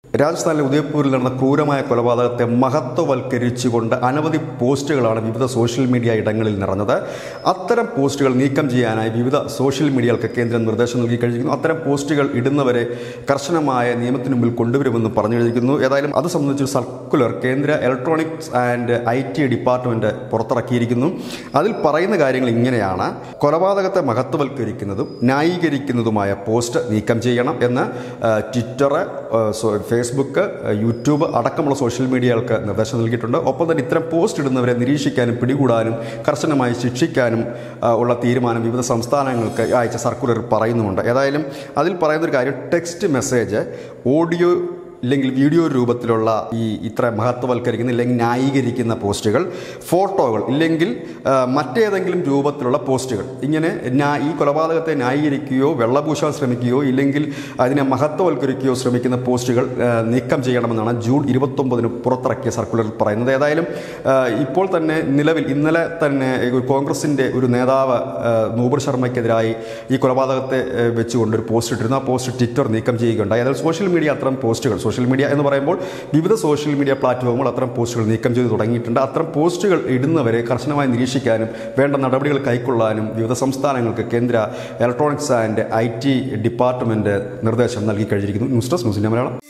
രാജസ്ഥാനിലെ ഉദയപൂരിൽ നടന്ന ക്രൂരമായ കൊലപാതകത്തെ മഹത്വവൽക്കരിച്ചുകൊണ്ട് അനവധി പോസ്റ്റുകളാണ് വിവിധ സോഷ്യൽ മീഡിയ ഇടങ്ങളിൽ നിറഞ്ഞത് അത്തരം പോസ്റ്റുകൾ നീക്കം ചെയ്യാനായി വിവിധ സോഷ്യൽ മീഡിയകൾക്ക് കേന്ദ്രം നിർദ്ദേശം നൽകി കഴിഞ്ഞിരിക്കുന്നു അത്തരം പോസ്റ്റുകൾ ഇടുന്നവരെ കർശനമായ നിയമത്തിന് മുമ്പിൽ കൊണ്ടുവരുമെന്ന് പറഞ്ഞു കഴിഞ്ഞിരിക്കുന്നു ഏതായാലും അത് സംബന്ധിച്ചൊരു സർക്കുലർ കേന്ദ്ര electronics and I T department പുറത്തിറക്കിയിരിക്കുന്നു അതിൽ പറയുന്ന കാര്യങ്ങൾ ഇങ്ങനെയാണ് കൊലപാതകത്തെ മഹത്വവൽക്കരിക്കുന്നതും ന്യായീകരിക്കുന്നതുമായ പോസ്റ്റ് നീക്കം ചെയ്യണം എന്ന് ആ, ട്വിറ്റർ ആ, സോ- ഫേസ്ബുക്ക് ആ, യൂട്യൂബ് അടക്കമുള്ള സോഷ്യൽ മീഡിയകൾക്ക് നിർദ്ദേശം നൽകിയിട്ടുണ്ട് ഒപ്പം തന്നെ ഇത്തരം പോസ്റ്റ് ഇടുന്നവരെ നിരീക്ഷിക്കാനും പിടികൂടാനും കർശനമായി ശിക്ഷിക്കാനും ആ, ഉള്ള തീരുമാനം വിവിധ സംസ്ഥാനങ്ങൾക്ക് അയച്ച സർക്കുലർ പറയുന്നുമുണ്ട് ഏതായാലും അതിൽ പറയുന്നൊരു കാര്യം ടെക്സ്റ്റ് മെസ്സേജ് ഓഡിയോ ഇല്ലെങ്കിൽ വീഡിയോ രൂപത്തിലുള്ള ഈ ഇത്ര മഹത്വവൽക്കരിക്കുന്ന ഇല്ലെങ്കിൽ ന്യായീകരിക്കുന്ന പോസ്റ്റുകൾ ഫോട്ടോകൾ ഇല്ലെങ്കിൽ ആ, മറ്റേതെങ്കിലും രൂപത്തിലുള്ള പോസ്റ്റുകൾ ഇങ്ങനെ ന്യാ- ഈ കൊലപാതകത്തെ ന്യായീകരിക്കുകയോ വെള്ളപൂശാൻ ശ്രമിക്കുകയോ ഇല്ലെങ്കിൽ അതിനെ മഹത്വവൽക്കരിക്കുകയോ ശ്രമിക്കുന്ന പോസ്റ്റുകൾ ആ, നീക്കം ചെയ്യണമെന്നാണ് ജൂൺ ഇരുപത്തൊമ്പതിന് പുറത്തിറക്കിയ സർക്കുലറിൽ പറയുന്നത് ഏതായാലും ആ, ഇപ്പോൾ തന്നെ നിലവിൽ ഇന്നലെ തന്നെ ഒരു കോൺഗ്രസിൻ്റെ ഒരു നേതാവ് ആ, നൂപുർ ശർമ്മയ്ക്കെതിരായി ഈ കൊലപാതകത്തെ ആ, വെച്ചുകൊണ്ട് ഒരു പോസ്റ്റ് ഇട്ടിരുന്നു ആ പോസ്റ്റ് ട്വിറ്റർ നീക്കം ചെയ്യുകയുണ്ടായി അതായത് സോഷ്യൽ മീഡിയ അത്തരം പോസ്റ്റുകൾ സോഷ്യൽ മീഡിയ എന്ന് പറയുമ്പോൾ വിവിധ സോഷ്യൽ മീഡിയ പ്ലാറ്റ്ഫോമുകൾ അത്തരം പോസ്റ്റുകൾ നീക്കം ചെയ്ത് തുടങ്ങിയിട്ടുണ്ട് അത്തരം പോസ്റ്റുകൾ ഇടുന്നവരെ കർശനമായി നിരീക്ഷിക്കാനും വേണ്ട നടപടികൾ കൈക്കൊള്ളാനും വിവിധ സംസ്ഥാനങ്ങൾക്ക് കേന്ദ്ര electronics and I T department നിർദ്ദേശം നൽകി കഴിഞ്ഞിരിക്കുന്നു ന്യൂസ് ഡെസ്ക് ന്യൂസിൻ്റെ മലയാളം